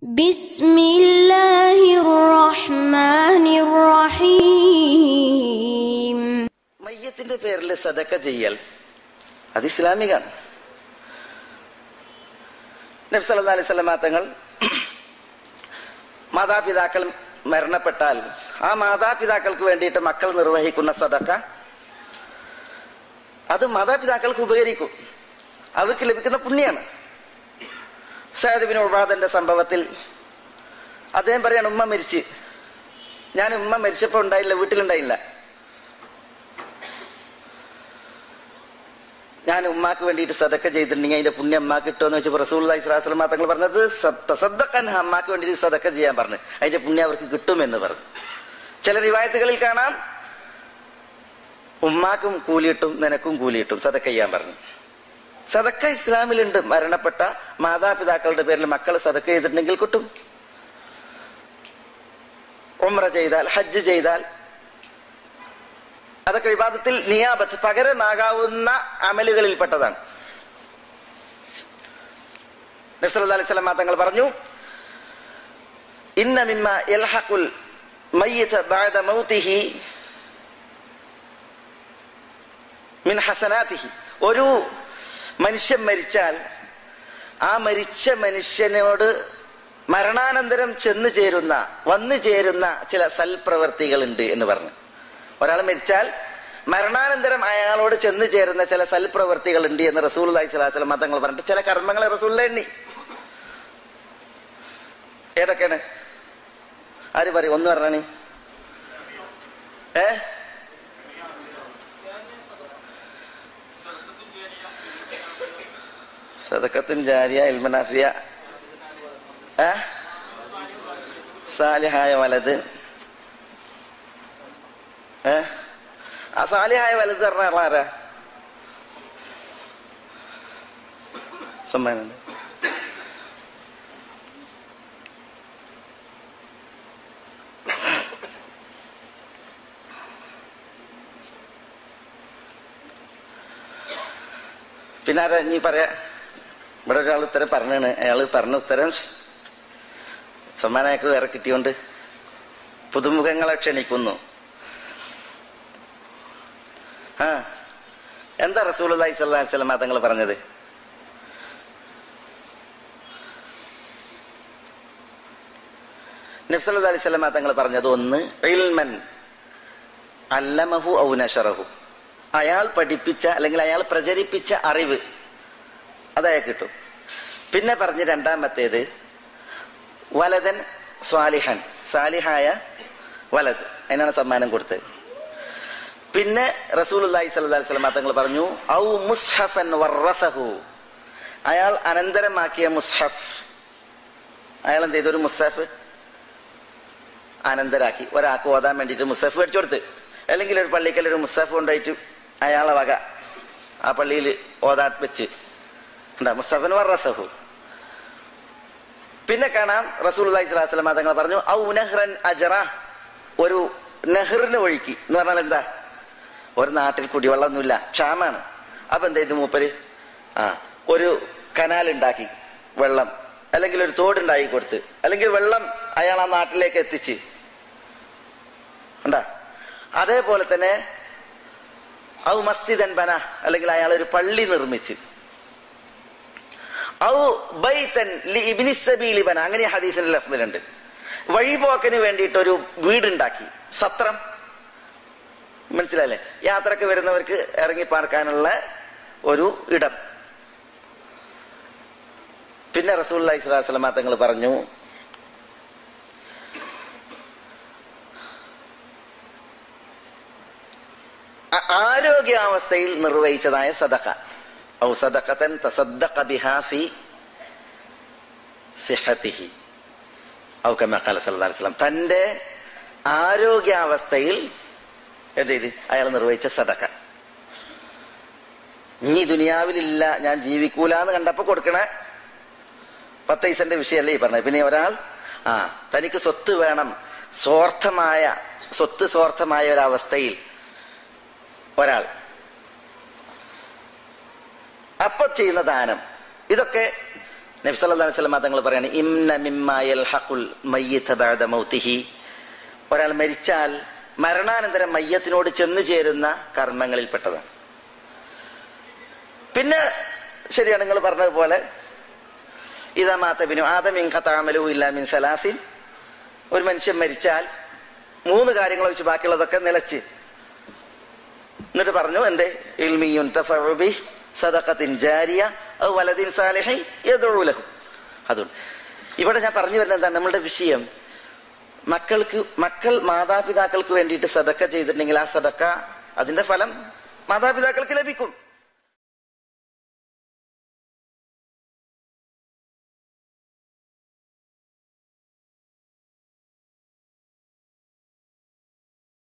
بسم الله الرحمن الرحيم മയ്യത്തിന്റെ പേരിൽ സദക്ക ചെയ്യൽ അത് ഇസ്ലാമികാണ് നബി സല്ലല്ലാഹു അലൈഹി വസല്ലമ തങ്ങൾ മാതാപിതാക്കൾ മരണപ്പെട്ടാൽ ആ മാതാപിതാക്കൾക്ക് വേണ്ടിയിട്ട് മക്കൾ നിർവഹിക്കുന്ന സദക്ക അത് മാതാപിതാക്കൾക്ക് ഉപകരിക്കും അവർക്ക് ലഭിക്കുന്ന പുണ്യാണ് സയ്യിദ് ബിൻ ഉബാദന്റെ സംഭവത്തിൽ അദ്ദേഹം പറയാണ് ഉമ്മ മരിച്ച് ഞാൻ ഉമ്മ മരിച്ചപ്പോൾ ഉണ്ടായില്ല വീട്ടിലുണ്ടായില്ല ഞാൻ ഉമ്മാക്ക് വേണ്ടിയിട്ട് സദക്ക ചെയ്തിട്ടുണ്ടെങ്കിൽ അതിന്റെ പുണ്യം അമ്മാക്ക് കിട്ടുമെന്ന് വെച്ചപ്പോൾ റസൂൽ ഇസ്ലാസ്ലമ തങ്ങൾ പറഞ്ഞത് സദ്ദക്കാൻ അമ്മാക്ക് വേണ്ടിയിട്ട് സദക്ക ചെയ്യാൻ പറഞ്ഞു അതിന്റെ പുണ്യം അവർക്ക് കിട്ടുമെന്ന് പറഞ്ഞു ചില റിവായത്തുകളിൽ കാണാം ഉമ്മാക്കും കൂലിയിട്ടും നിനക്കും കൂലിയിട്ടും സദക്ക ചെയ്യാൻ പറഞ്ഞു സദക്ക ഇസ്ലാമിലുണ്ട് മരണപ്പെട്ട മാതാപിതാക്കളുടെ പേരിൽ മക്കൾ സദക്ക ചെയ്തിട്ടുണ്ടെങ്കിൽ കിട്ടും ഉമ്ര ചെയ്താൽ ഹജ്ജ് ചെയ്താൽ അതൊക്കെ വിവാദത്തിൽ നിയാബത്ത് പകരമാകാവുന്ന അമലുകളിൽപ്പെട്ടതാണ് നബ്സല്ലാ അലൈഹി സ്വലം തങ്ങൾ പറഞ്ഞു ഇന്ന മിമ്മ യൽഹഖുൽ മയ്യിത ബഅദ മൗതിഹി മിൻ ഹസനാതിഹി ഒരു മനുഷ്യൻ മരിച്ചാൽ ആ മരിച്ച മനുഷ്യനോട് മരണാനന്തരം ചെന്നു ചേരുന്ന വന്നു ചേരുന്ന ചില സൽപ്രവർത്തികളുണ്ട് എന്ന് പറഞ്ഞു ഒരാൾ മരിച്ചാൽ മരണാനന്തരം അയാളോട് ചെന്നു ചേരുന്ന ചില സൽപ്രവർത്തികൾ ഉണ്ട് എന്ന് റസൂൽ അലൈഹി സ്വലാസ്ലം മതങ്ങൾ പറഞ്ഞിട്ട് ചില കർമ്മങ്ങളെ റസൂലിനെ എണ്ണി ഏതൊക്കെയാണ് ആര് പറയും ഒന്ന് പറഞ്ഞാണി ഏ സദക്കത്തും ജാരിയ ഇൽമനാഫിയ ഏ സാലിഹായ വലത് ഏ ആ സാലിഹായ വലുത് പറഞ്ഞ ആരാ സമ്മാനുണ്ട് പിന്നെ ആരാ നീ പറയാ ഇവിടെ ഒരാൾ ഉത്തരം പറഞ്ഞാണ് അയാൾ പറഞ്ഞ ഉത്തരം സമ്മാനം അയാൾക്ക് വേറെ കിട്ടിയോണ്ട് പുതുമുഖങ്ങളെ ക്ഷണിക്കുന്നു ആ എന്താ റസൂൽ അലൈഹി സ്വല്ലാ വസ്ലം തങ്ങൾ പറഞ്ഞത് നബ്സല്ലാ അലൈഹി സ്വലമ തങ്ങൾ പറഞ്ഞത് ഒന്ന് ഇൽമൻ അല്ലമഹു ഔനഷറഹു അയാൾ പഠിപ്പിച്ച അല്ലെങ്കിൽ അയാൾ പ്രചരിപ്പിച്ച അറിവ് അതയാൾ കിട്ടും പിന്നെ പറഞ്ഞ് രണ്ടാമത്തേത് വലതൻ സ്വാലിഹൻ സാലിഹായ വലത് അതിനാണ് സമ്മാനം കൊടുത്തത് പിന്നെ റസൂൽ അള്ളാഹി സ്വല്ലി സ്വലമ തങ്ങൾ പറഞ്ഞു ഔ മുസ്ഹഫൻ വർറസഹു അയാൾ അനന്തരമാക്കിയ മുസ്ഹഫ് അയാൾ എന്ത് ചെയ്തു ഒരു മുസ്ഹഫ് അനന്തരാക്കി ഒരാൾക്ക് ഓതാൻ വേണ്ടിയിട്ട് മുസ്ഹഫ് മേടിച്ചു കൊടുത്ത് അല്ലെങ്കിൽ ഒരു പള്ളിക്കൽ ഒരു മുസ്ഹഫ് കൊണ്ടുപോയിട്ട് അയാളെ വക ആ പള്ളിയിൽ ഓതാ വെച്ച് ഉണ്ടാ മുസ്ഹഫൻ വർറസഹു പിന്നെ കാണാം റസൂൽ അള്ളാഹി സ്വലാഹു വസ്ലമ തങ്ങൾ പറഞ്ഞു ഔ നെഹ്റൻ അജറ ഒരു നെഹ്റിന് ഒഴുക്കി എന്ന് പറഞ്ഞാൽ എന്താ ഒരു നാട്ടിൽ കുടിവെള്ളമൊന്നുമില്ല ക്ഷാമാണ് അപ്പൊ എന്ത് ചെയ്തു മൂപ്പര് ആ ഒരു കനാൽ ഉണ്ടാക്കി വെള്ളം അല്ലെങ്കിൽ ഒരു തോടുണ്ടാക്കി കൊടുത്ത് അല്ലെങ്കിൽ വെള്ളം അയാൾ ആ നാട്ടിലേക്ക് എത്തിച്ച് ഉണ്ടാ അതേപോലെ തന്നെ ഔ മസ്ജിദൻ ബന അല്ലെങ്കിൽ അയാൾ ഒരു പള്ളി നിർമ്മിച്ച് ഔ ബൈത്തൻ ഇബിനി സബീലി ബന അങ്ങനെ ഹദീസിന്റെ ലഫ്തിലുണ്ട് വഴിപോക്കന് വേണ്ടിയിട്ട് ഒരു വീടുണ്ടാക്കി സത്രം മനസ്സിലല്ലേ യാത്രക്ക് വരുന്നവർക്ക് ഇറങ്ങി പാർക്കാനുള്ള ഒരു ഇടം പിന്നെ റസൂൽ ഇസ്ലാസ്ലമ തങ്ങൾ പറഞ്ഞു ആരോഗ്യാവസ്ഥയിൽ നിർവഹിച്ചതായ സദക്ക ഔ സദക്കത്തൻ തസദ്ദഖ ബിഹാ ഫി സിഹത്തിഹി ഔ കമാ ഖാല സല്ലല്ലാഹു അലൈഹി വസല്ലം തന്റെ ആരോഗ്യാവസ്ഥയിൽ എന്ത് ചെയ്ത് അയാൾ നിർവഹിച്ച സദക്ക ഇനി ദുനിയാവിലില്ല ഞാൻ ജീവിക്കൂല എന്ന് കണ്ടപ്പോ കൊടുക്കണ പത്ത് പൈസന്റെ വിഷയമല്ലേ ഈ പറഞ്ഞത് പിന്നെ ഒരാൾ ആ തനിക്ക് സ്വത്ത് വേണം സ്വാർത്ഥമായ സ്വത്ത് സ്വാർത്ഥമായ ഒരവസ്ഥയിൽ ഒരാൾ അപ്പൊ ചെയ്യുന്ന ദാനം ഇതൊക്കെ നബി സല്ലല്ലാഹു അലൈഹി വസല്ലം തങ്ങൾ പറയാണ് ഇംന മിമ്മാ യൽഹഖുൽ മയ്യിത ബഅദ മൗതിഹി ഒരാൾ മരിച്ചാൽ മരണാനന്തരം മയ്യത്തിനോട് ചെന്നു ചേരുന്ന കർമ്മങ്ങളിൽപ്പെട്ടതാണ് പിന്നെ ശരിയാണ് നിങ്ങൾ പറഞ്ഞതുപോലെ ഇതാ മാത്തബിനു ആദമിൻ ഖതാമലു ഇല്ലാ മിൻ സലാസിൻ ഒരു മനുഷ്യൻ മരിച്ചാൽ മൂന്ന് കാര്യങ്ങൾ വെച്ച് ബാക്കിയുള്ളതൊക്കെ നിലച്ച് എന്നിട്ട് പറഞ്ഞു എന്തേ ഇൽമിയുൻ തഫഉ ബിഹി സദഖത്തിൻ ജാരിയ ഔ വലദിൻ സാലിഹി യദ്ഉ ലഹു അതുകൊണ്ട് ഇവിടെ ഞാൻ പറഞ്ഞു വരുന്നത് എന്താണ് നമ്മളുടെ വിഷയം മക്കൾക്ക് മക്കൾ മാതാപിതാക്കൾക്ക് വേണ്ടിയിട്ട് സദക്ക ചെയ്തിട്ടുണ്ടെങ്കിൽ ആ സദക്ക അതിന്റെ ഫലം മാതാപിതാക്കൾക്ക് ലഭിക്കും